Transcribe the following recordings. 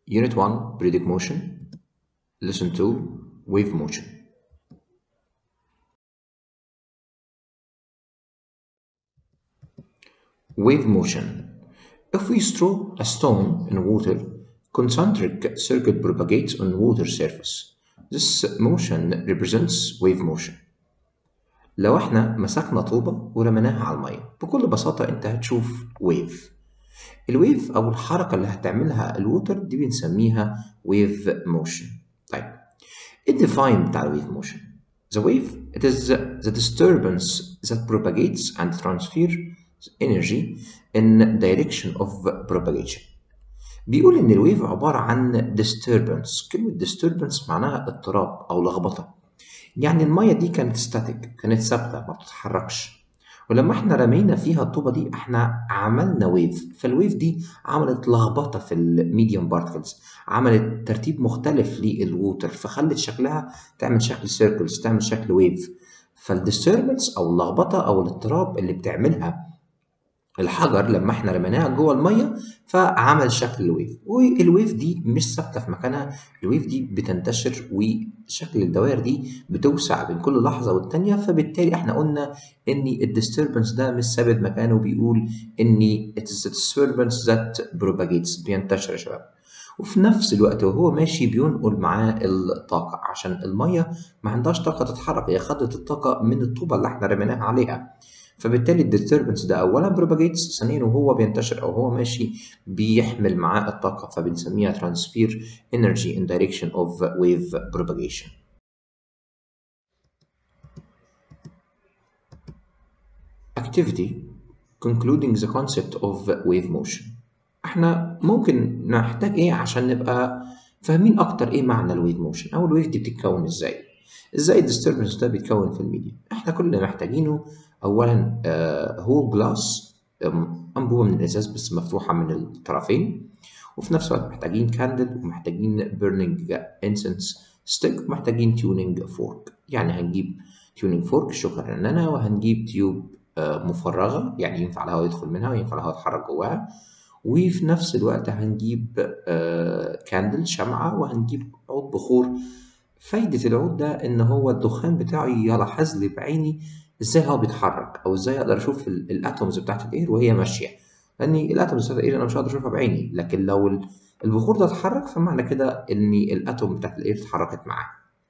Unit 1 Periodic Motion Lesson 2 Wave Motion Wave motion. If we throw a stone in water, concentric circuit propagates on water surface. This motion represents wave motion. لو احنا مسكنا طوبة ورميناها على المية بكل بساطة انت هتشوف ويف الويف او الحركة اللي هتعملها الووتر دي بنسميها wave motion طيب ايه الديفاين بتاع الويف motion The wave it is the disturbance that propagates and transfers energy in direction of propagation بيقول ان الويف عبارة عن disturbance كلمة disturbance معناها اضطراب او لخبطة يعني المية دي كانت ستاتيك كانت ثابتة ما بتتحركش ولما احنا رمينا فيها الطوبة دي احنا عملنا ويف فالويف دي عملت لخبطة في الميديوم بارتكلز عملت ترتيب مختلف للووتر فخلت شكلها تعمل شكل سيركلز تعمل شكل ويف فالديستربنس او اللخبطة او الاضطراب اللي بتعملها الحجر لما احنا رميناها جوه الميه فعمل شكل الويف والويف دي مش ثابته في مكانها الويف دي بتنتشر وشكل الدوائر دي بتوسع بين كل لحظه والتانيه فبالتالي احنا قلنا ان الديستربنس ده مش ثابت مكانه بيقول ان it is a disturbance that propagates بينتشر يا شباب وفي نفس الوقت وهو ماشي بينقل معاه الطاقة عشان المية ما عندهاش طاقة تتحرك هي خدت الطاقة من الطوبة اللي احنا رميناها عليها فبالتالي الديستربنس ده اولا بروباجيتس ثانيا وهو بينتشر او هو ماشي بيحمل معاه الطاقه فبنسميها ترانسفير انرجي ان دايركشن اوف ويف بروباجيشن activity concluding the concept of wave motion احنا ممكن نحتاج ايه عشان نبقى فاهمين اكتر ايه معنى الويف موشن او الويف دي بتتكون ازاي ازاي الديستربنس ده بيتكون في الميديا احنا كل اللي محتاجينه اولا هو جلاس انبوبه من الازاز بس مفتوحه من الطرفين وفي نفس الوقت محتاجين كاندل ومحتاجين بيرنينج انسنس ستيك ومحتاجين تيونينج فورك يعني هنجيب تيونينج فورك شوكة رنانة وهنجيب تيوب مفرغة يعني ينفع الهواء يدخل منها وينفع الهواء يتحرك جواها وفي نفس الوقت هنجيب كاندل شمعة وهنجيب عود بخور فايدة العود ده إن هو الدخان بتاعه يلاحظ لي بعيني ازاي هو بيتحرك او ازاي اقدر اشوف الاتومز بتاعت الاير وهي ماشيه لان الاتومز بتاعت الاير انا مش هقدر اشوفها بعيني لكن لو البخور ده اتحرك فمعنى كده ان الاتوم بتاعت الاير اتحركت معاه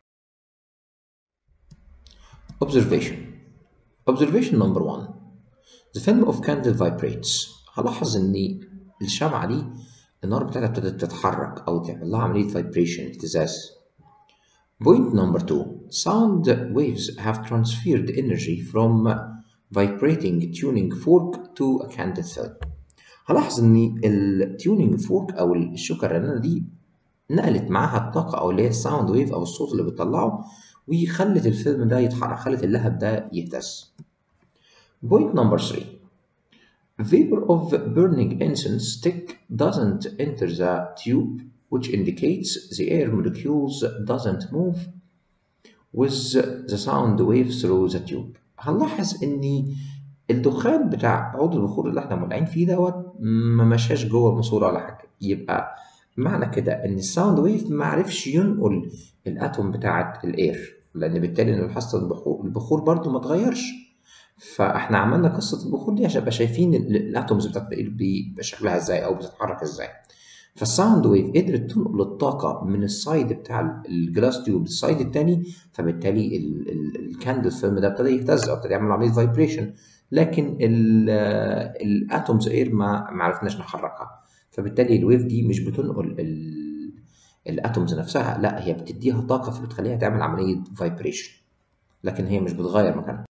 observation observation number one the film of candle vibrates هلاحظ ان الشمعة دي النار بتاعتها ابتدت تتحرك او تعمل لها عملية vibration اهتزاز Point number two sound waves have transferred energy from vibrating tuning fork to a candle film. هلاحظ ان التيونينج فورك او الشوكة الرنانة دي نقلت معاها الطاقة او اللي هي الساوند ويف او الصوت اللي بتطلعه وخلت الفيلم ده يتحرك خلت اللهب ده يهتز. Point number three Vapor of burning incense stick doesn't enter the tube which indicates the air molecules doesn't move with the sound wave through the tube هنلاحظ ان الدخان بتاع عود البخور اللي احنا مولعين فيه دوت ما مشاش جوه الماسوره ولا حاجه يبقى معنى كده ان الساوند ويف ما عرفش ينقل الاتوم بتاعه الاير لان بالتالي ان حصه البخور البخور برضو ما اتغيرش فاحنا عملنا قصه البخور دي عشان نبقى شايفين الاتومز بتاعت الاير بيبقى شكلها ازاي او بتتحرك ازاي فالساوند ويف قدرت تنقل الطاقة من السايد بتاع الجلاس تيوب للسايد التاني فبالتالي الكاندل فيلم ده ابتدى يهتز او ابتدى يعمل عملية فايبريشن لكن الاتومز اير ما ما عرفناش نحركها فبالتالي الويف دي مش بتنقل الاتومز نفسها لا هي بتديها طاقة فبتخليها تعمل عملية فايبريشن لكن هي مش بتغير مكانها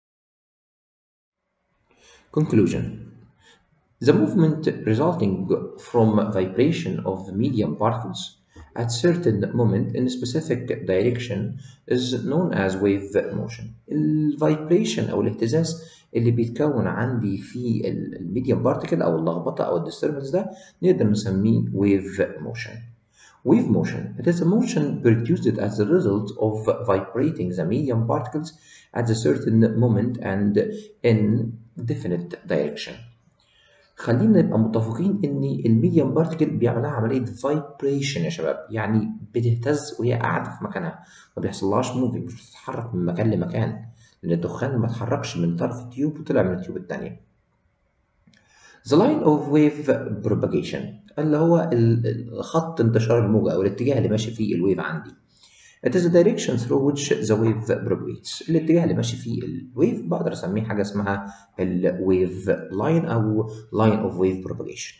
Conclusion The movement resulting from vibration of medium particles at certain moment in a specific direction is known as wave motion. الفايبريشن أو الاهتزاز اللي بيتكون عندي في الميديم بارتيكل أو اللخبطة أو الديستربنس ده نقدر نسميه wave motion. Wave motion it is a motion produced as a result of vibrating the medium particles at a certain moment and in definite direction. خلينا نبقى متفقين ان الميديم بارتكل بيعملها عمليه فايبريشن يا شباب يعني بتهتز وهي قاعده في مكانها ما بيحصلهاش موفينج مش بتتحرك من مكان لمكان لان الدخان ما اتحركش من طرف التيوب وطلع من التيوب الثانيه The line of wave propagation اللي هو خط انتشار الموجة أو الاتجاه اللي ماشي فيه الويف عندي. It is the direction through which the wave propagates. الاتجاه اللي ماشي فيه الويف بقدر أسميه حاجة اسمها الويف لاين أو line of wave propagation.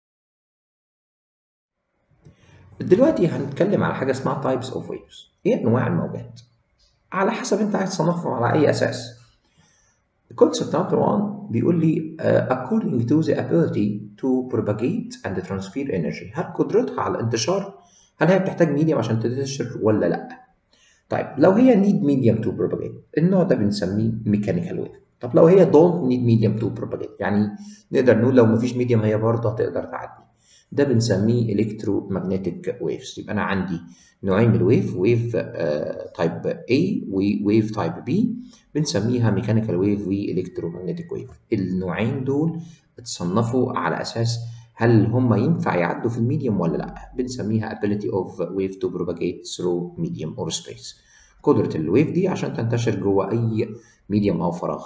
دلوقتي هنتكلم على حاجة اسمها types of waves. إيه أنواع الموجات؟ على حسب أنت عايز تصنفهم على أي أساس. الكونسبت نمبر 1 بيقول لي uh, according to the ability to propagate and transfer energy هل قدرتها على الانتشار هل هي بتحتاج ميديم عشان تنتشر ولا لا؟ طيب لو هي need medium to propagate النوع ده بنسميه mechanical wave طب لو هي don't need medium to propagate يعني نقدر نقول لو مفيش ميديم هي برضه هتقدر تعدي ده بنسميه electromagnetic waves يبقى انا عندي نوعين من الويف ويف تايب A وويف تايب B بنسميها ميكانيكال ويف والكترومagnetic ويف النوعين دول اتصنفوا على اساس هل هم ينفع يعدوا في الميديوم ولا لا بنسميها ability of wave to propagate through medium or space قدرة الويف دي عشان تنتشر جوه أي ميديوم أو فراغ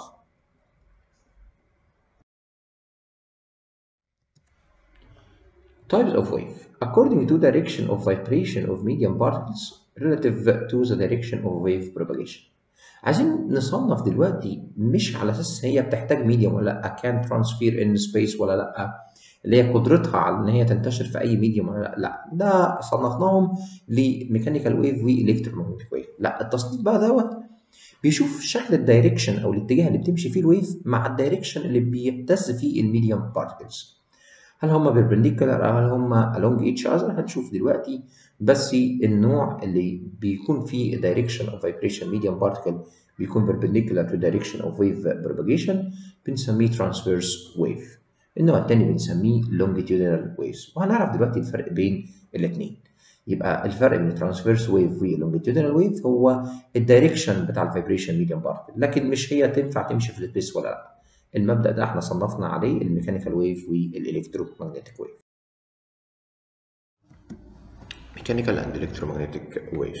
Types of wave according to direction of vibration of medium particles relative to the direction of wave propagation عايزين نصنف دلوقتي مش على اساس هي بتحتاج ميديوم ولا لا كان ترانسفير ان سبيس ولا لا اللي هي قدرتها على ان هي تنتشر في اي ميديوم ولا لا لا ده صنفناهم لميكانيكال ويف والكترومagnetic ويف لا التصنيف بقى دوت بيشوف شكل الدايركشن او الاتجاه اللي بتمشي فيه الويف مع الدايركشن اللي بيهتز فيه الميديوم بارتكلز هل هم بيربنديكولار او هل هم along each other هنشوف دلوقتي بس النوع اللي بيكون فيه direction of vibration medium particle بيكون perpendicular to direction of wave propagation بنسميه transverse wave النوع الثاني بنسميه longitudinal waves وهنعرف دلوقتي الفرق بين الاثنين يبقى الفرق بين transverse wave واللونجيتودينال wave هو الدايركشن بتاع الفايبريشن medium particle لكن مش هي تنفع تمشي في السبيس ولا لا المبدأ ده احنا صنفنا عليه الميكانيكال ويف والالكترومagnetic ويف mechanical and electromagnetic waves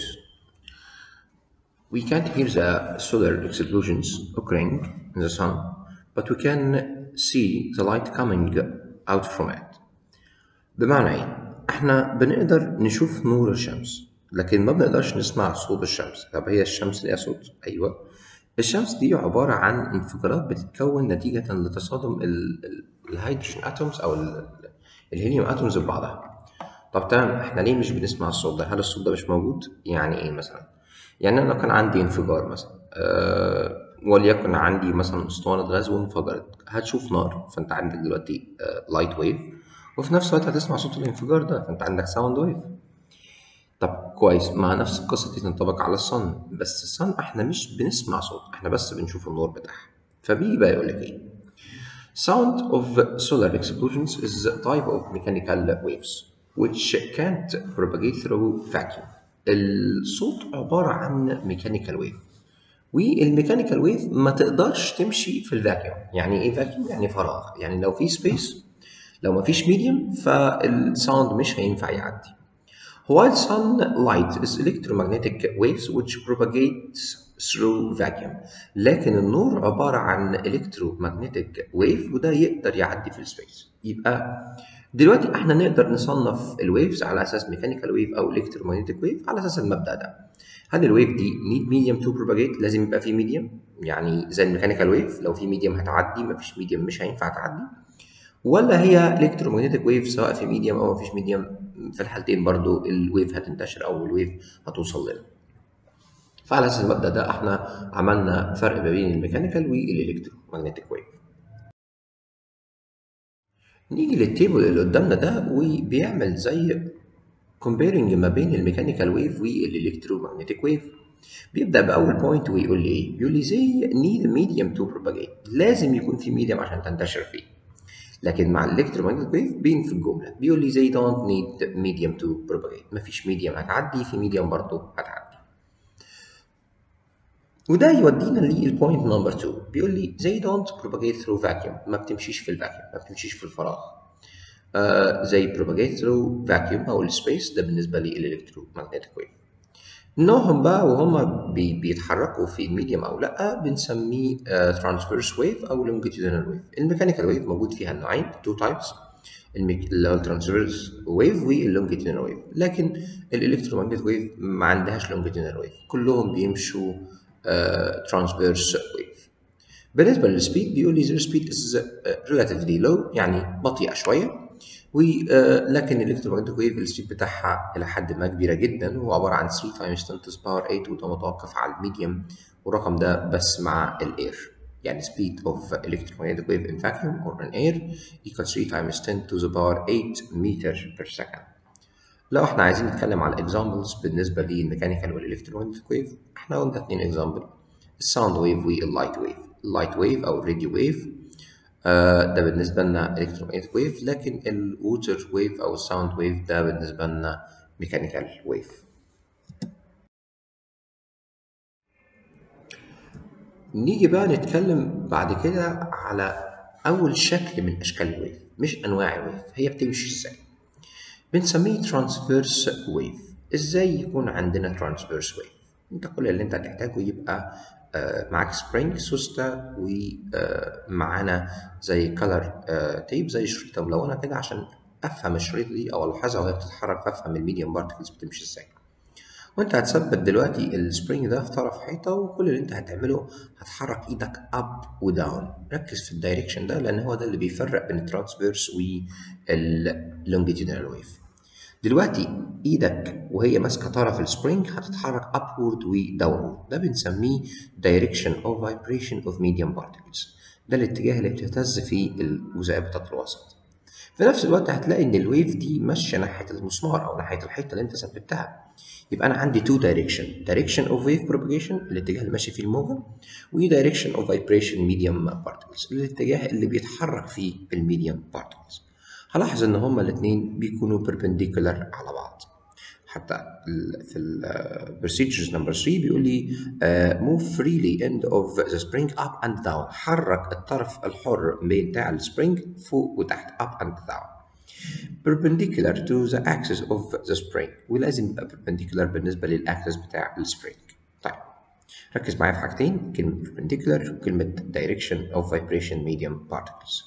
we can't hear the solar explosions occurring in the sun but we can see the light coming out from it بمعنى ايه احنا بنقدر نشوف نور الشمس لكن ما بنقدرش نسمع صوت الشمس طب هي الشمس ليها صوت ايوه الشمس دي عبارة عن انفجارات بتتكون نتيجة لتصادم الهيدروجين اتومز او الهيليوم اتومز ببعضها طب تمام احنا ليه مش بنسمع الصوت ده هل الصوت ده مش موجود يعني ايه مثلا يعني انا لو كان عندي انفجار مثلا أه وليكن عندي مثلا اسطوانه غاز وانفجرت هتشوف نار فانت عندك دلوقتي لايت ويف وفي نفس الوقت هتسمع صوت الانفجار ده فانت عندك ساوند ويف طب كويس مع نفس القصة دي تنطبق على الصن بس الصن احنا مش بنسمع صوت احنا بس بنشوف النور بتاعها فبيجي بقى يقول لك ايه Sound of solar explosions is a type of mechanical waves which can't propagate through vacuum. الصوت عبارة عن mechanical wave والميكانيكال ويف ما تقدرش تمشي في الفاكيوم يعني ايه فاكيوم يعني فراغ يعني لو في سبيس لو ما فيش ميديوم فالساوند مش هينفع يعدي While sunlight is electromagnetic waves which propagate through vacuum لكن النور عبارة عن electromagnetic wave وده يقدر يعدي في السبيس يبقى دلوقتي احنا نقدر نصنف الويفز على اساس mechanical wave او electromagnetic wave على اساس المبدأ ده هل الويف دي need medium to propagate لازم يبقى في ميديوم يعني زي الميكانيكال ويف لو في ميديوم هتعدي مفيش ميديوم مش هينفع تعدي ولا هي الكترومagnetic ويف سواء في ميديوم او مفيش ميديوم في الحالتين برضو الويف هتنتشر او الويف هتوصل لنا فعلى اساس المبدا ده احنا عملنا فرق ما بين الميكانيكال والالكترومagnetic ويف نيجي للتيبل اللي قدامنا ده وبيعمل زي comparing ما بين الميكانيكال ويف والالكترومagnetic ويف بيبدا باول بوينت ويقول لي ايه يقول لي زي need medium to propagate لازم يكون في ميديوم عشان تنتشر فيه لكن مع الالكترومagnetic ويف بين في الجمله بيقول لي they don't need medium to propagate مفيش ميديوم هتعدي في ميديوم برضه هتعدي وده يودينا للبوينت نمبر 2 بيقول لي they don't propagate through vacuum ما بتمشيش في الفاكيوم ما بتمشيش في الفراغ آه زي propagate through vacuum او السبيس ده بالنسبه للالكترومagnetic ويف نوعهم بقى وهم بي بيتحركوا في الميديوم او لا بنسميه ترانسفيرس ويف او لونجيتيودينال ويف الميكانيكال ويف موجود فيها النوعين تو تايبس اللي هو الترانسفيرس ويف واللونجيتيودينال ويف لكن الالكترومagnetic ويف ما عندهاش لونجيتيودينال ويف كلهم بيمشوا ترانسفيرس ويف بالنسبه للسبيد بيقول لي their speed is relatively low يعني بطيئه شويه ولكن الالكترومagnetic ويف السبيد بتاعها الى حد ما كبيره جدا هو عباره عن 3 times 10 to the power 8 وده متوقف على الميديوم والرقم ده بس مع الاير يعني speed of electromagnetic wave in vacuum or in air equals 3 times 10 to the power 8 meter per second لو احنا عايزين نتكلم على examples بالنسبة للميكانيكال والالكترومagnetic wave احنا قلنا اتنين example الساوند ويف واللايت ويف اللايت ويف او الراديو ويف آه ده بالنسبة لنا electromagnetic wave لكن الووتر ويف او الساوند ويف ده بالنسبة لنا ميكانيكال ويف نيجي بقى نتكلم بعد كده على أول شكل من أشكال الويف مش أنواع الويف هي بتمشي إزاي بنسميه ترانسفيرس ويف إزاي يكون عندنا ترانسفيرس ويف أنت كل اللي أنت هتحتاجه يبقى آه معاك سبرينج سوسته ومعانا زي كلر آه تيب زي شريطة ملونة كده عشان أفهم الشريطة دي أو ألاحظها وهي بتتحرك فأفهم الميديم بارتكلز بتمشي إزاي وانت هتثبت دلوقتي السبرينج ده في طرف حيطه وكل اللي انت هتعمله هتحرك ايدك اب وداون ركز في الدايركشن ده لان هو ده اللي بيفرق بين الترانسفيرس واللونجيتيودينال ويف دلوقتي ايدك وهي ماسكه طرف السبرينج هتتحرك upward وداونورد ده بنسميه direction of vibration of medium particles ده الاتجاه اللي بتهتز فيه الجزيئات بتاعت الوسط في نفس الوقت هتلاقي ان الويف دي ماشيه ناحيه المسمار او ناحيه الحيطه اللي انت ثبتها يبقى انا عندي تو دايركشن دايركشن اوف ويف بروباجيشن الاتجاه اللي ماشي فيه الموجه ودايركشن اوف فايبريشن ميديوم بارتكلز الاتجاه اللي بيتحرك فيه الميديوم بارتكلز هلاحظ ان هما الاثنين بيكونوا perpendicular على بعض حتى في البروسيجرز نمبر 3 بيقول لي uh, move freely end of the spring up and down حرك الطرف الحر بتاع السبرينج فوق وتحت up and down perpendicular to the axis of the spring ولازم يبقى perpendicular بالنسبة للأكسس بتاع السبرينج طيب ركز معايا في حاجتين كلمة perpendicular وكلمة direction of vibration medium particles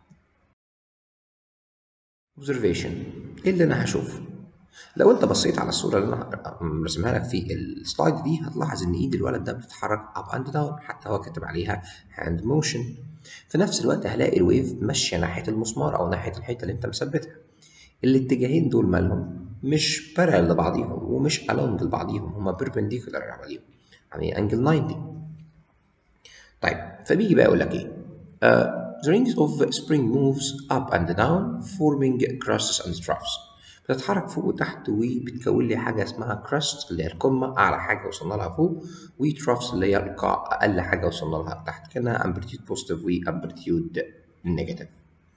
observation ايه اللي انا هشوفه لو انت بصيت على الصوره اللي انا مرسمها لك في السلايد دي هتلاحظ ان ايد الولد ده بتتحرك اب اند داون حتى هو كاتب عليها هاند موشن في نفس الوقت هلاقي الويف ماشيه ناحيه المسمار او ناحيه الحيطه اللي انت مثبتها الاتجاهين دول مالهم مش بارل لبعضيهم ومش الونج لبعضيهم هما بيربنديكولار عليهم يعني انجل 90 طيب فبيجي بقى يقول لك ايه uh, the rings of spring moves up and down forming crusts and troughs بتتحرك فوق وتحت وبتكون لي حاجه اسمها كراست اللي هي القمه اعلى حاجه وصلنا لها فوق وترافس اللي هي القاع اقل حاجه وصلنا لها تحت كانها امبليتيود بوزيتيف وامبليتيود نيجاتيف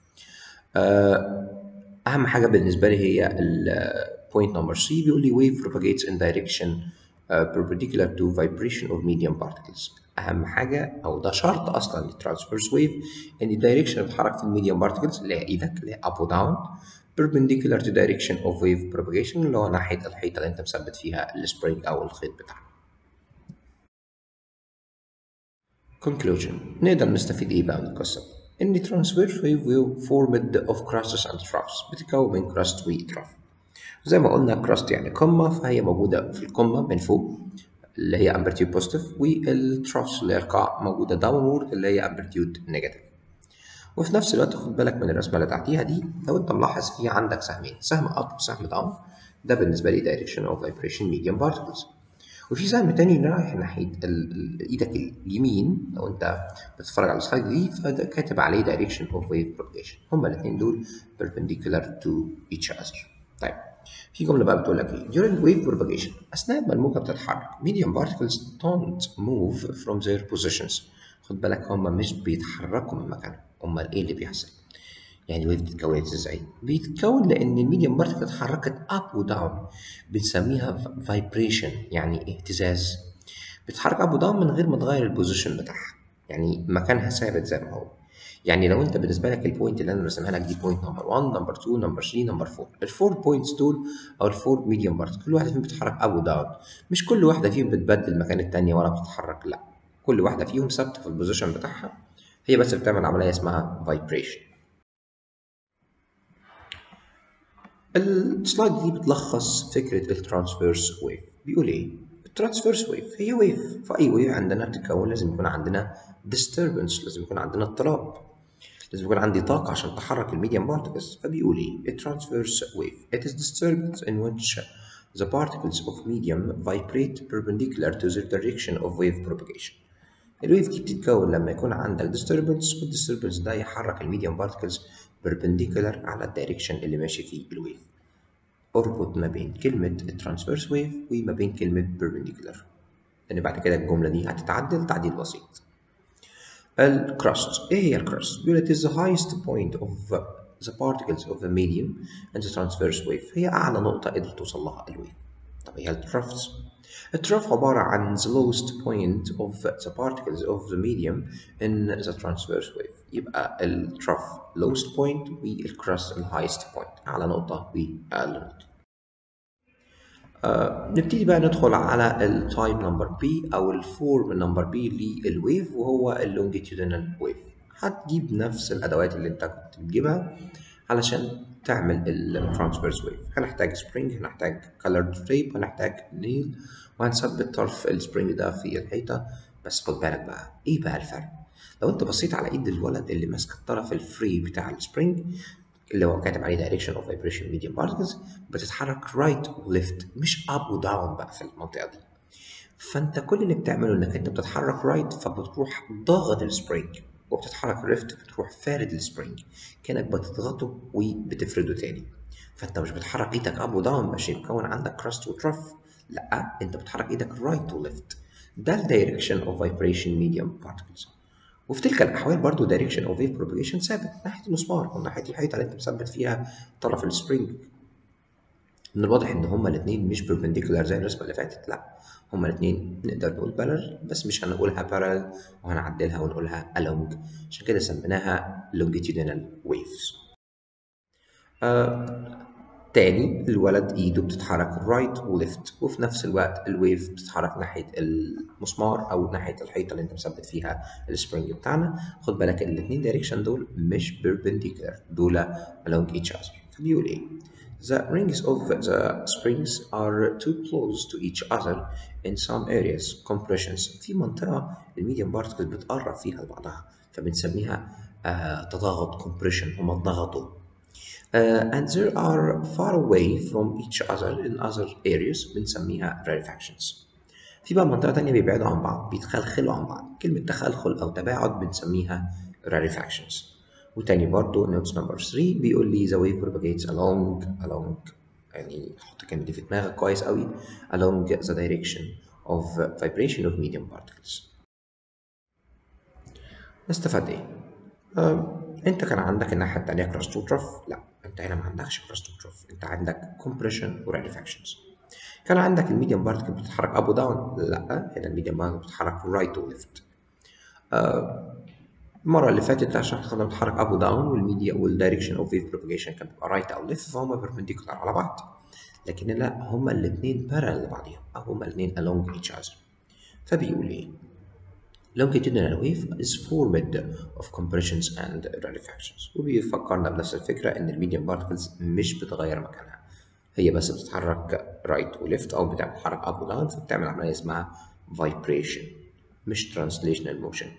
اهم حاجه بالنسبه لي هي البوينت نمبر 3 بيقول لي wave propagates in direction uh, perpendicular to vibration of medium particles اهم حاجه او ده شرط اصلا للترانسفيرس ويف ان الدايركشن بتتحرك في الميديوم بارتكلز اللي هي ايدك اللي هي اب وداون perpendicular to direction of wave propagation اللي هو ناحية الحيطة اللي أنت مثبت فيها السبرينج أو الخيط بتاعك. Conclusion نقدر نستفيد إيه بقى من القصة دي؟ إن transverse wave will formed of crusts and troughs بتتكون من crust و trough. زي ما قلنا crust يعني قمة فهي موجودة في القمة من فوق اللي هي amplitude positive والtroughs اللي هي القاع موجودة downward اللي هي amplitude negative. وفي نفس الوقت خد بالك من الرسمه اللي تحتيها دي لو انت ملاحظ في عندك سهمين سهم اب وسهم داون ده بالنسبه لي دايركشن اوف فايبريشن ميديوم بارتكلز وفي سهم تاني رايح ناحيه ايدك اليمين لو انت بتتفرج على السلايد دي فده كاتب عليه دايركشن اوف ويف بروباجيشن هما الاثنين دول perpendicular to each other طيب في جمله بقى بتقول لك ايه during wave propagation اثناء ما الموجه بتتحرك medium particles don't move from their positions خد بالك هما مش بيتحركوا من مكانهم امال ايه اللي بيحصل يعني الويف دي اتكونت ازاي بيتكون لان الميديم بارتكل اتحركت اب وداون بنسميها فايبريشن يعني اهتزاز بتتحرك اب وداون من غير ما تغير البوزيشن بتاعها يعني مكانها ثابت زي ما هو يعني لو انت بالنسبه لك البوينت اللي انا رسمها لك دي بوينت نمبر 1 نمبر 2 نمبر 3 نمبر 4 الفور بوينتس دول او الفور ميديوم بارت كل واحده فيهم بتتحرك اب وداون مش كل واحده فيهم بتبدل مكان الثانيه ولا بتتحرك لا كل واحده فيهم ثابته في البوزيشن بتاعها هي بس بتعمل عمليه اسمها فايبريشن السلايد دي بتلخص فكره الترانسفيرس ويف بيقول ايه الترانسفيرس ويف هي ويف فاي ويف عندنا بتتكون لازم يكون عندنا disturbance لازم يكون عندنا اضطراب لازم يكون عندي طاقة عشان تحرك الميديم بارتكلز فبيقول ايه a transverse wave it is disturbance in which the particles of medium vibrate perpendicular to the direction of wave propagation الويف دي بتتكون لما يكون عندك disturbance والdisturbance ده يحرك الميديم بارتكلز perpendicular على الدايركشن اللي ماشي فيه الويف اربط ما بين كلمة الترانسفيرس ويف وما بين كلمة perpendicular لأن بعد كده الجملة دي هتتعدل تعديل بسيط الكراست ايه هي الكراست؟ بيقول it is the highest point of the particles of the medium in the transverse wave هي أعلى نقطة قدرت توصل لها الويف طب هي الترافس التراف عبارة عن the lowest point of the particles of the medium in the transverse wave يبقى التراف lowest point والكراست highest point أعلى نقطة وأقل نقطة آه نبتدي بقى ندخل على التايب نمبر بي او الفورم نمبر بي للويف وهو اللونجيتيودينال ويف هتجيب نفس الادوات اللي انت كنت بتجيبها علشان تعمل الترانسفيرس ويف هنحتاج سبرينج هنحتاج كولرد تيب هنحتاج نيل وهنثبت طرف السبرينج ده في الحيطه بس خد بالك بقى ايه بقى الفرق لو انت بصيت على ايد الولد اللي ماسك الطرف الفري بتاع السبرينج اللي هو كاتب عليه direction of vibration medium particles بتتحرك right و left مش up و down بقى في المنطقة دي فانت كل اللي بتعمله انك انت بتتحرك right فبتروح ضاغط السبرينج وبتتحرك left بتروح فارد السبرينج كانك بتضغطه وبتفرده تاني فانت مش بتحرك ايدك up و down عشان يكون عندك crust وترف لا انت بتحرك ايدك right و left ده ال direction of vibration medium particles وفي تلك الأحوال برضو direction of wave propagation ثابت ناحية المسمار أو ناحية الحيطة اللي أنت مثبت فيها طرف السبرينج من الواضح إن هما الاتنين مش perpendicular زي الرسمة اللي فاتت لأ هما الاتنين نقدر نقول parallel بس مش هنقولها parallel وهنعدلها ونقولها along عشان كده سميناها longitudinal waves آه تاني الولد ايده بتتحرك رايت وليفت وفي نفس الوقت الويف بتتحرك ناحيه المسمار او ناحيه الحيطه اللي انت مثبت فيها السبرينج بتاعنا خد بالك الاثنين دايركشن دول مش بيربنديكولار دول along each other فبيقول ايه The rings of the springs are too close to each other in some areas compressions في منطقة الميديم بارتكل بتقرب فيها لبعضها فبنسميها آه تضاغط compression هما اتضغطوا Uh, and there are far away from each other in other areas بنسميها rarefactions. في بقى منطقة تانية بيبعدوا عن بعض بيتخلخلوا عن بعض كلمة تخلخل أو تباعد بنسميها rarefactions وتاني برضو notes number 3 بيقول لي the wave propagates along along يعني حط الكلمة دي في دماغك كويس قوي along the direction of vibration of medium particles نستفاد ايه؟ أه انت كان عندك الناحية التانية كراست وترف لا انت هنا ما عندكش كراست وترف انت عندك كومبريشن وريليفاكشنز كان عندك الميديم بارتكل بتتحرك اب وداون لا هنا الميديم بارتكل بتتحرك رايت وليفت آه المرة اللي فاتت عشان احنا كنا بنتحرك اب وداون والميديا والدايركشن اوف ويف بروباجيشن كان بيبقى رايت او ليفت فهم بيربنديكولار على بعض لكن لا هما الاثنين بارل لبعضهم او هما الاثنين along each other فبيقول ايه longitudinal wave is formed of compressions and rarefactions وبيفكرنا بنفس الفكرة إن الميديم بارتكلز مش بتغير مكانها هي بس بتتحرك رايت وليفت أو بتتحرك أب وداون فبتعمل عملية اسمها vibration مش translational motion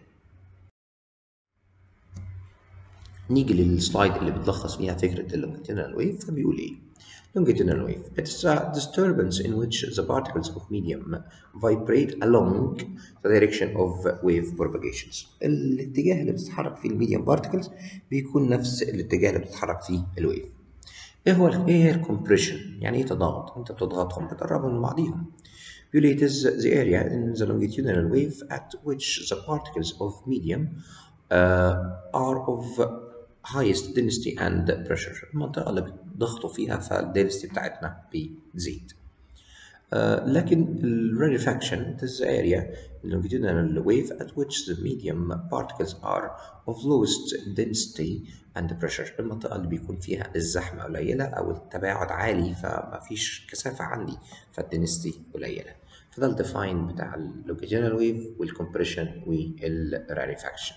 نيجي للسلايد اللي بتلخص فيها فكرة اللونجيتودينال ويف فبيقول إيه longitudinal wave. It is a disturbance in which the particles of medium vibrate along the direction of wave propagations. الاتجاه اللي بتتحرك فيه الميديم بارتكلز بيكون نفس الاتجاه اللي بتتحرك فيه الويف. ايه هو ايه هي الكمبريشن؟ يعني ايه تضاغط؟ انت بتضغطهم بتقربهم من بعضيهم. بيقول it is the area in the longitudinal wave at which the particles of medium uh, are of highest density and pressure المنطقة اللي بتضغطوا فيها فالدنسيتي بتاعتنا بتزيد uh, لكن ال rarefaction is the area longitudinal wave at which the medium particles are of lowest density and pressure المنطقة اللي بيكون فيها الزحمة قليلة أو التباعد عالي فما فيش كثافة عندي فالدنسيتي قليلة فده الديفاين بتاع اللونجيتودينال ويف والكمبريشن والراريفاكشن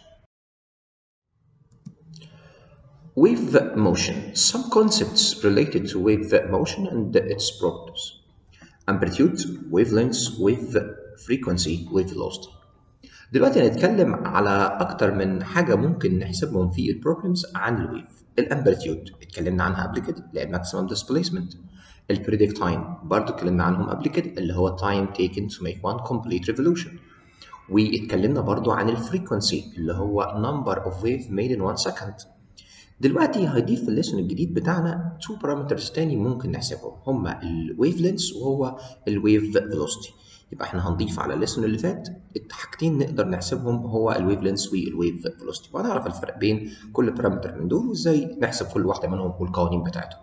Wave motion. Some concepts related to wave motion and its properties. Amplitude, wavelengths, wave frequency, wave velocity. دلوقتي هنتكلم على أكتر من حاجة ممكن نحسبهم في البروبلمز عن الويف. الامبلتيود اتكلمنا عنها قبل كده اللي هي الماكسيمم ديسبيسمنت. البريدكت تايم برضه اتكلمنا عنهم قبل كده اللي هو time taken to make one complete revolution. واتكلمنا برضه عن الفريكونسي اللي هو number of wave made in one second. دلوقتي هيضيف في الليسون الجديد بتاعنا تو بارامترز تاني ممكن نحسبهم هما الويف لينس وهو الويف فيلوسيتي يبقى احنا هنضيف على الليسون اللي فات حاجتين نقدر نحسبهم هو الويف لينس والويف فيلوسيتي وهنعرف الفرق بين كل بارامتر من دول وازاي نحسب كل واحده منهم والقوانين بتاعتهم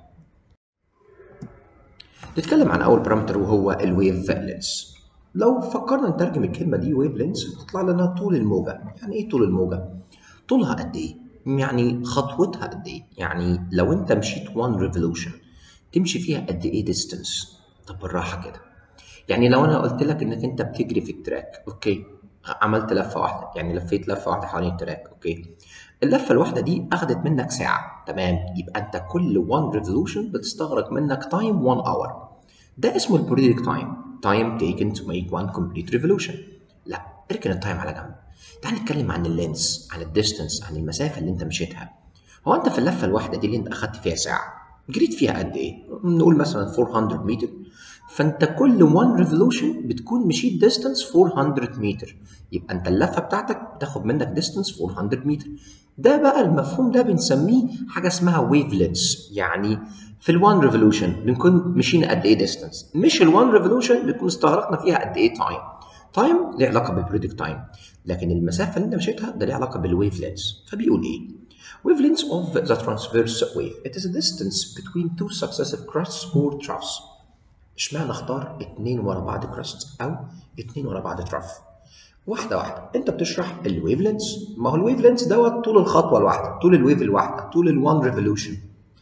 نتكلم عن اول بارامتر وهو الويف لينس لو فكرنا نترجم الكلمه دي ويف لينس تطلع لنا طول الموجه يعني ايه طول الموجه طولها قد ايه يعني خطوتها قد ايه يعني لو انت مشيت 1 ريفولوشن تمشي فيها قد ايه ديستنس طب بالراحه كده يعني لو انا قلت لك انك انت بتجري في التراك اوكي عملت لفه واحده يعني لفيت لفه واحده حوالين التراك اوكي اللفه الواحده دي اخذت منك ساعه تمام يبقى انت كل 1 ريفولوشن بتستغرق منك تايم 1 اور ده اسمه البريدك تايم تايم taken to make one complete revolution لا اركن التايم على جنب تعال نتكلم عن اللينس عن الديستنس عن المسافه اللي انت مشيتها هو انت في اللفه الواحده دي اللي انت اخدت فيها ساعه جريت فيها قد ايه نقول مثلا 400 متر فانت كل 1 ريفولوشن بتكون مشيت ديستنس 400 متر يبقى انت اللفه بتاعتك بتاخد منك ديستنس 400 متر ده بقى المفهوم ده بنسميه حاجه اسمها ويف لينس يعني في ال1 ريفولوشن بنكون مشينا قد ايه ديستنس مش ال1 ريفولوشن بنكون استغرقنا فيها قد ايه تايم تايم ليه علاقه بالبريدكت تايم لكن المسافه اللي انت مشيتها ده ليه علاقه بالويف لينس فبيقول ايه wavelengths of the transverse wave it is a distance between two successive crusts or troughs اشمعنى اختار اتنين ورا بعض كراست او اتنين ورا بعض تراف واحده واحده انت بتشرح الويف لينس ما هو الويف لينس دوت طول الخطوه الواحده طول الويف الواحده طول ال1 ريفولوشن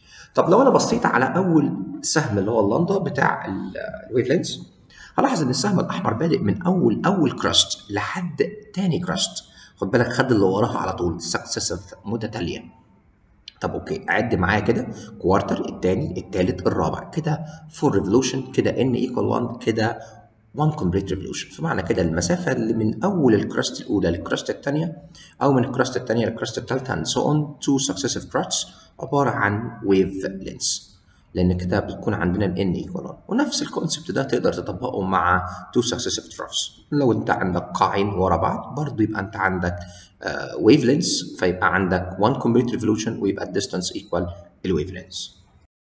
طب لو انا بصيت على اول سهم اللي هو اللندا بتاع الويف لينس هلاحظ ان السهم الاحمر بادئ من اول اول كراست لحد تاني كراست خد بالك خد اللي وراها على طول سكسيسيف متتاليه طب اوكي عد معايا كده كوارتر الثاني الثالث الرابع كده 4 ريفولوشن كده ان ايكوال 1 كده 1 كومبليت ريفولوشن فمعنى كده المسافه اللي من اول الكراست الاولى للكراست الثانيه او من الكراست الثانيه للكراست الثالثه اند سو اون تو سكسيسيف كراستس عباره عن ويف لينس لان كده بتكون عندنا الان ايكوال 1 ونفس الكونسبت ده تقدر تطبقه مع تو سكسيسيف ترافس لو انت عندك قاعين ورا بعض برضه يبقى انت عندك ويف uh, لينس فيبقى عندك 1 كومبليت ريفولوشن ويبقى الديستانس ايكوال الويف لينس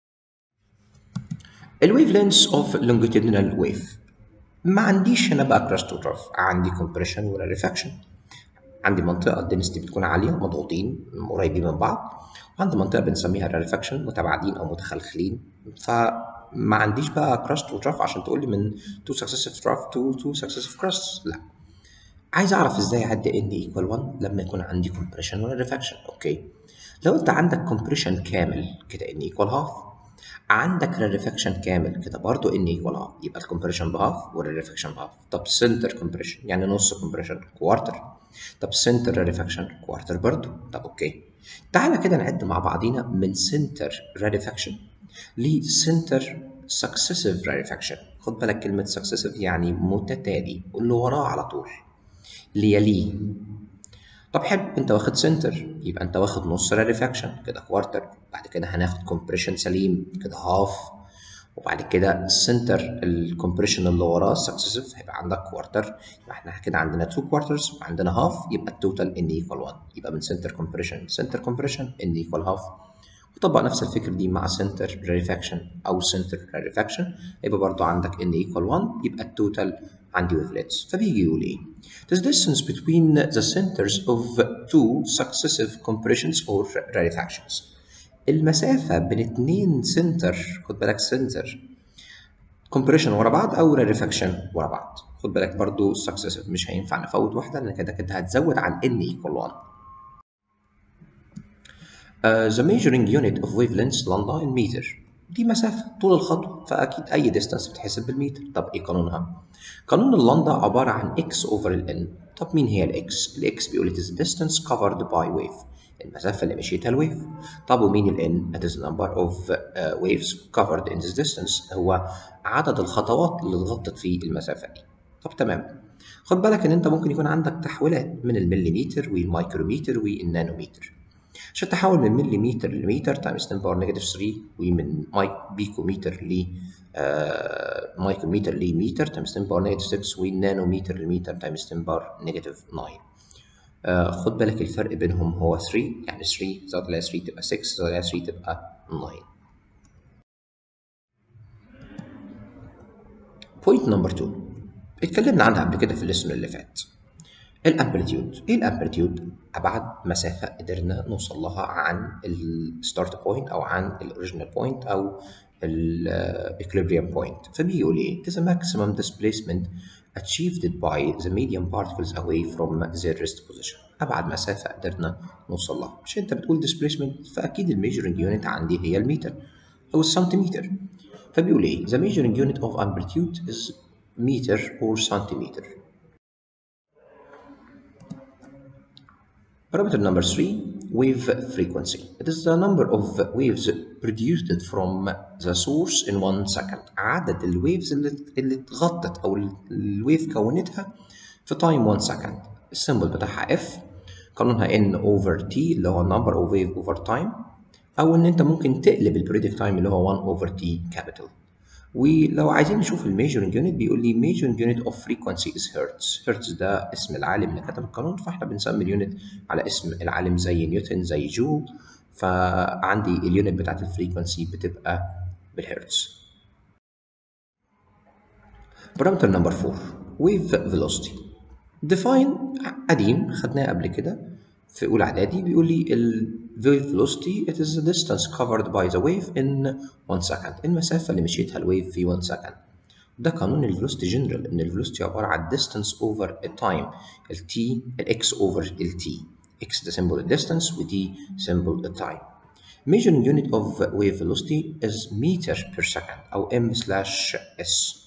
الويف لينس اوف لونجيتودينال ويف ما عنديش هنا بقى كراست وتراف عندي كومبريشن ولا ريفاكشن عندي منطقه الدنسيتي بتكون عاليه مضغوطين قريبين من بعض وعندي منطقه بنسميها ريفاكشن متباعدين او متخلخلين فما عنديش بقى كراست وتراف عشان تقول لي من تو سكسيسيف تراف تو تو سكسيسيف كراست لا عايز اعرف ازاي اعدي ان ايكوال 1 لما يكون عندي كومبريشن ولا ريفاكشن اوكي لو انت عندك كومبريشن كامل كده ان ايكوال هاف عندك ريفاكشن كامل كده برضه ان ايكوال هاف يبقى الكومبريشن بهاف والريفاكشن بهاف طب سنتر كومبريشن يعني نص كومبريشن كوارتر طب سنتر ريفاكشن كوارتر برضه طب اوكي تعالى كده نعد مع بعضينا من سنتر ريفاكشن لسنتر سكسيسيف ريفاكشن خد بالك كلمه سكسيسيف يعني متتالي واللي وراه على طول اللي يليه طب حلو انت واخد سنتر يبقى انت واخد نص ريفاكشن كده كوارتر بعد كده هناخد كومبريشن سليم كده هاف وبعد كده السنتر الكومبريشن اللي وراه سكسيسيف هيبقى عندك كوارتر يبقى احنا كده عندنا 2 كوارترز وعندنا هاف يبقى التوتال ان ايكوال 1 يبقى من سنتر كومبريشن سنتر كومبريشن ان ايكوال هاف وطبق نفس الفكره دي مع سنتر ريفاكشن او سنتر ريفاكشن يبقى برضو عندك ان ايكوال 1 يبقى التوتال عندي ويفلتس فبيجي يقول ايه the distance between the centers of two successive compressions or rarefactions المسافة بين اتنين سنتر خد بالك سنتر كومبريشن ورا بعض او ريفاكشن ورا بعض خد بالك برضو سكسيسيف مش هينفع نفوت واحده لان كده كده هتزود عن n equal 1 Uh, the measuring unit of wavelength lambda in meter دي مسافة طول الخط فأكيد أي ديستانس بتحسب بالمتر طب إيه قانونها؟ قانون اللامدا عبارة عن x over ال n طب مين هي ال x؟ ال x بيقول it is the distance covered by wave المسافة اللي مشيتها الويف طب ومين ال n؟ it is the number of uh, waves covered in this distance هو عدد الخطوات اللي اتغطت في المسافة دي طب تمام خد بالك إن أنت ممكن يكون عندك تحويلات من المليمتر والمايكرومتر والنانومتر عشان تحول من مليمتر لمتر تايمز 10 باور نيجاتيف 3 ومن مايك بيكومتر ل آه مايكرومتر لمتر تايمز 10 باور نيجاتيف 6 والنانومتر لمتر تايمز 10 باور نيجاتيف 9 آه خد بالك الفرق بينهم هو 3 يعني 3 زائد على 3 تبقى 6 زائد على 3 تبقى 9 بوينت نمبر 2 اتكلمنا عنها قبل كده في الليسون اللي فات الامبليتيود ايه الامبليتيود ابعد مسافه قدرنا نوصل لها عن الستارت بوينت او عن الاوريجينال بوينت او الاكليبريم بوينت فبيقول ايه it is a maximum displacement achieved by the medium particles away from their rest position ابعد مسافه قدرنا نوصل لها مش انت بتقول displacement فاكيد الميجرنج يونت عندي هي المتر او السنتيمتر فبيقول ايه the measuring unit of amplitude is meter or centimeter Parameter number three, wave frequency. It is the number of waves produced from the source in one second. عدد الويفز اللي اللي اتغطت او الويف كونتها في time 1 second. السيمبل بتاعها F قانونها N over T اللي هو number of wave over time او ان انت ممكن تقلب البريدكت تايم اللي هو 1 over T capital. ولو عايزين نشوف الميجرنج يونت بيقول لي ميجرنج يونت اوف فريكونسي از هرتز هرتز ده اسم العالم اللي كتب القانون فاحنا بنسمي اليونت على اسم العالم زي نيوتن زي جو فعندي اليونت بتاعت الفريكونسي بتبقى بالهرتز بارامتر نمبر 4 ويف فيلوسيتي ديفاين قديم خدناه قبل كده في اولى اعدادي بيقول لي ال wave velocity it is the distance covered by the wave in 1 second المسافة اللي مشيتها الويف في 1 second ده قانون الفيلوسيتي جنرال ان الفيلوسيتي عبارة عن distance over a time ال t ال x over ال t x ده symbol the distance و t symbol the time measuring unit of wave velocity is meter per second أو m slash s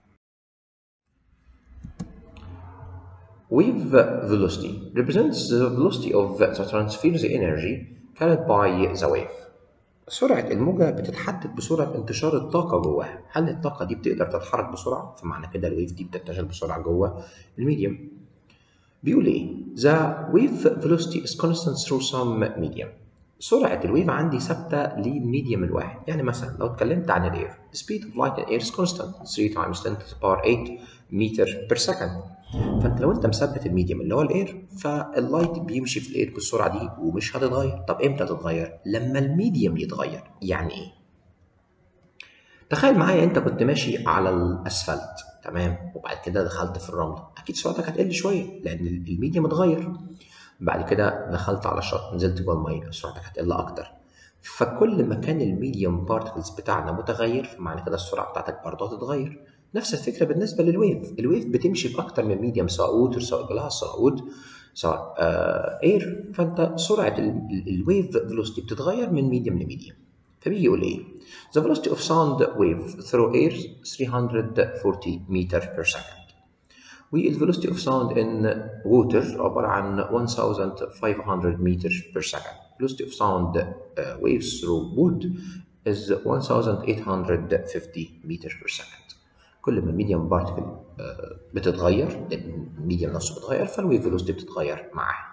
Wave velocity represents the velocity of the transverse energy carried by the wave. سرعة الموجة بتتحدد بسرعة انتشار الطاقة جواها، هل الطاقة دي بتقدر تتحرك بسرعة؟ فمعنى كده الويف دي بتنتشر بسرعة جوه الميديوم. بيقول ايه؟ The wave velocity is constant through some medium. سرعة الويف عندي ثابتة للميديوم الواحد، يعني مثلا لو اتكلمت عن الاير، the speed of light in air is constant 3 times 10 to the power 8 meter per second. فانت لو انت مثبت الميديوم اللي هو الاير فاللايت بيمشي في الاير بالسرعه دي ومش هتتغير طب امتى تتغير لما الميديوم يتغير يعني ايه تخيل معايا انت كنت ماشي على الاسفلت تمام وبعد كده دخلت في الرمله اكيد سرعتك هتقل شويه لان الميديوم اتغير بعد كده دخلت على الشط نزلت جوه الميه سرعتك هتقل اكتر فكل ما كان الميديوم بارتكلز بتاعنا متغير فمعنى كده السرعه بتاعتك برضه هتتغير نفس الفكره بالنسبه للويف الويف بتمشي في اكتر من ميديم سواء ووتر سواء جلاس سواء وود سواء اير فانت سرعه الويف فيلوسيتي بتتغير من ميديم لميديم فبيجي يقول ايه the velocity of sound wave through air 340 meter per second والvelocity of sound in water عبارة عن 1500 meter per second velocity of sound uh, waves through wood is 1850 meter per second كل ما الميديم بارتكل بتتغير الميديم نفسه بيتغير فالويف فيلوسيتي بتتغير معاه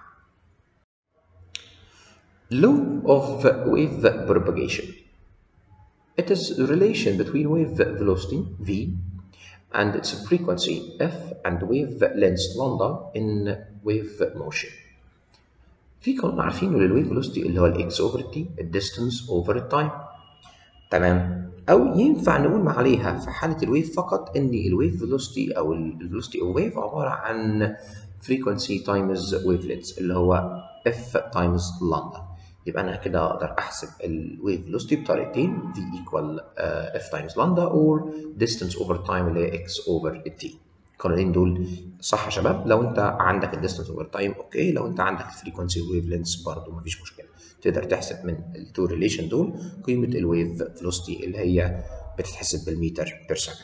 law of wave propagation it is the relation between wave velocity v and its frequency f and wave length lambda in wave motion في قانون عارفينه للويف فيلوسيتي اللي هو الاكس اوفر التي الديستنس اوفر التايم تمام او ينفع نقول عليها في حاله الويف فقط ان الويف فيلوسيتي او الفيلوسيتي اوف ويف عباره عن frequency times wavelengths اللي هو f times lambda يبقى انا كده اقدر احسب الويف فيلوسيتي بطريقتين v equal uh, f times lambda or distance over time اللي هي x over t القانونين دول صح يا شباب لو انت عندك الديستنس اوفر تايم اوكي لو انت عندك الفريكونسي ويف لينس برضه مفيش مشكله تقدر تحسب من التو ريليشن دول قيمه الويف فيلوسيتي اللي هي بتتحسب بالمتر بير سكند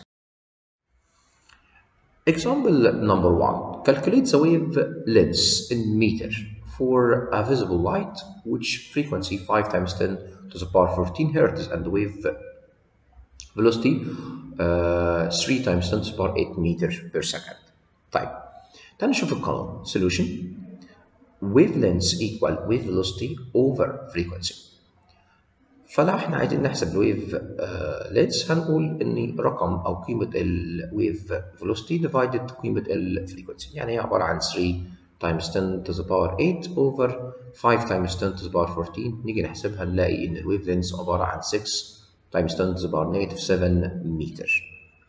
Example number one. Calculate the wave length in meter for a visible light which frequency 5 times 10 to the power 14 hertz and the wave velocity uh, 3 times 10 to the power 8 meter per second. طيب تعال نشوف القانون solution wave length equal wave velocity over frequency فلو احنا عايزين نحسب الويف لينس هنقول ان رقم او قيمه الويف فيلوسيتي ديفايدد قيمه الفريكونسي يعني هي عباره عن 3 times 10 to the power 8 over 5 times 10 to the power 14 نيجي نحسبها نلاقي ان الويف لينس عباره عن 6 times 10 to the power negative 7 متر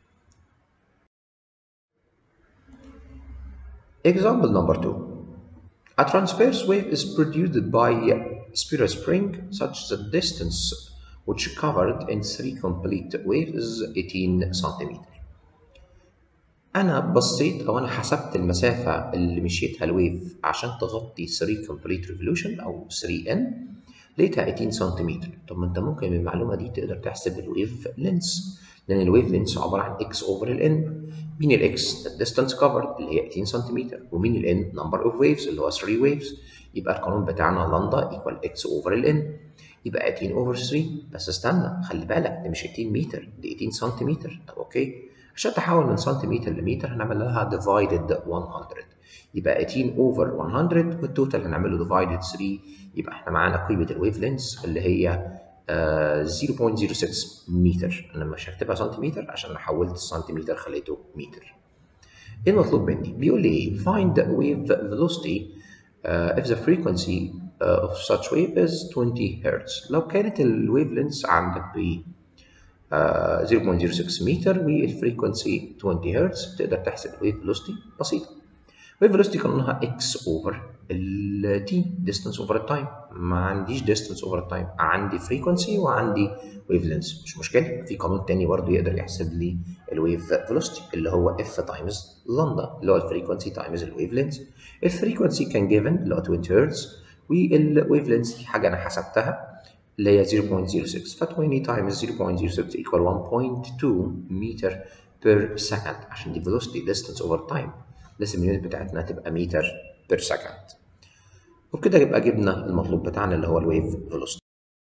Example number 2 A transverse wave is produced by spiral spring such that distance which covered in three complete waves is 18 سنتيمتر أنا بصيت أو أنا حسبت المسافة اللي مشيتها الويف عشان تغطي 3 complete revolution أو 3N لقيتها 18 سنتيمتر طب ما أنت ممكن من المعلومة دي تقدر تحسب الويف لينس لأن الويف لينس عبارة عن x over ال n مين ال x؟ الديستانس covered اللي هي 18 سنتيمتر ومين ال n؟ number of waves اللي هو 3 waves يبقى القانون بتاعنا لندا ايكوال اكس اوفر ال ان يبقى 18 اوفر 3 بس استنى خلي بالك دي مش 18 متر دي 18 سنتيمتر طب اوكي عشان تحول من سنتيمتر لمتر هنعمل لها ديفايدد 100 يبقى 18 اوفر 100 والتوتال هنعمله ديفايدد 3 يبقى احنا معانا قيمه الويف لينس اللي هي uh, 0.06 متر انا مش هكتبها سنتيمتر عشان انا حولت السنتيمتر خليته متر ايه المطلوب مني بيقول لي ايه find wave velocity uh, if the frequency uh, of such wave is 20 Hz لو كانت الويف لينس عندك ب uh, 0.06 متر والفريكونسي 20 هرتز تقدر تحسب الويف فيلوسيتي بسيطة الويف فيلوسيتي قانونها x over ال t distance over التايم ما عنديش distance over التايم عندي فريكونسي وعندي ويف لينس مش مشكلة في قانون تاني برضه يقدر يحسب لي الويف فيلوسيتي اللي هو f تايمز لامدا اللي هو الفريكونسي تايمز الويف لينس الفريكونسي كان جيفن اللي هو 20 هرتز والويف لينس دي حاجة أنا حسبتها اللي هي 0.06 ف 20 تايمز 0.06 equal 1.2 متر بير سكند عشان دي velocity distance over time لازم اليونت بتاعتنا تبقى متر بير سكند وبكده يبقى جبنا المطلوب بتاعنا اللي هو الويف فيلوسيتي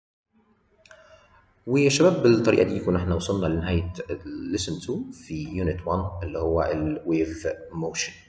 ويا شباب بالطريقه دي يكون احنا وصلنا لنهايه lesson 2 في يونت 1 اللي هو الويف موشن